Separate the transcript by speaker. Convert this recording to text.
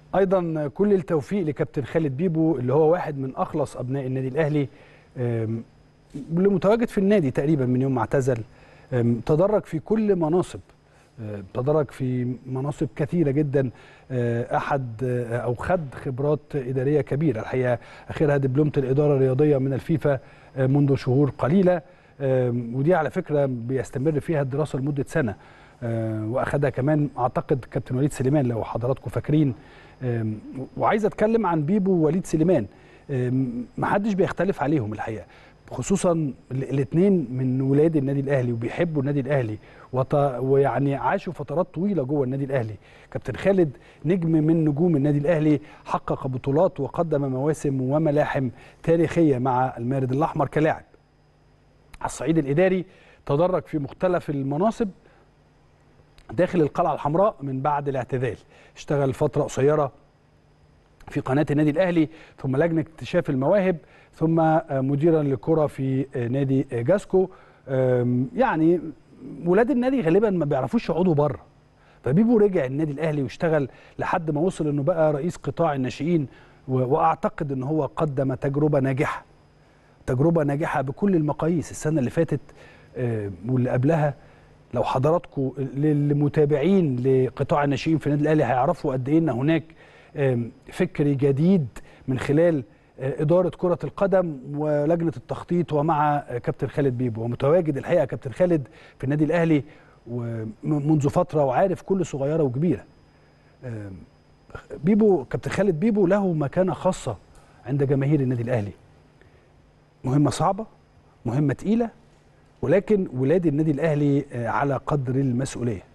Speaker 1: ايضا كل التوفيق لكابتن خالد بيبو اللي هو واحد من اخلص ابناء النادي الاهلي آم، اللي متواجد في النادي تقريبا من يوم ما اعتزل آم، تدرج في كل مناصب آه، تدرج في مناصب كثيره جدا آه، احد آه، او خد خبرات اداريه كبيره الحقيقه اخرها دبلومه الاداره الرياضيه من الفيفا آه، منذ شهور قليله آم، ودي على فكره بيستمر فيها الدراسه لمده سنه آه، واخدها كمان اعتقد كابتن وليد سليمان لو حضراتكم فاكرين آم، وعايز اتكلم عن بيبو ووليد سليمان آم، محدش بيختلف عليهم الحقيقه خصوصا الاثنين من ولاد النادي الاهلي وبيحبوا النادي الاهلي وط... ويعني عاشوا فترات طويله جوه النادي الاهلي كابتن خالد نجم من نجوم النادي الاهلي حقق بطولات وقدم مواسم وملاحم تاريخيه مع المارد الاحمر كلاعب على الصعيد الاداري تدرج في مختلف المناصب داخل القلعه الحمراء من بعد الاعتزال اشتغل فتره قصيره في قناه النادي الاهلي ثم لجنه اكتشاف المواهب ثم آه، مديرا للكره في آه، نادي آه، جاسكو آم، يعني ولاد النادي غالبا ما بيعرفوش يقعدوا بره فبيبو رجع النادي الاهلي واشتغل لحد ما وصل انه بقى رئيس قطاع الناشئين و- واعتقد ان هو قدم تجربه ناجحه تجربه ناجحه بكل المقاييس السنه اللي فاتت آه، واللي قبلها لو حضراتكم للمتابعين لقطاع الناشئين في النادي الاهلي هيعرفوا قد ايه ان هناك آم، فكر جديد من خلال آه، اداره كره القدم ولجنه التخطيط ومع آه، كابتن خالد بيبو ومتواجد الحقيقه كابتن خالد في النادي الاهلي ومنذ فتره وعارف كل صغيره وكبيره آم، بيبو كابتن خالد بيبو له مكانه خاصه عند جماهير النادي الاهلي مهمه صعبه مهمه تقيله ولكن ولاد النادي الاهلي آه، على قدر المسؤوليه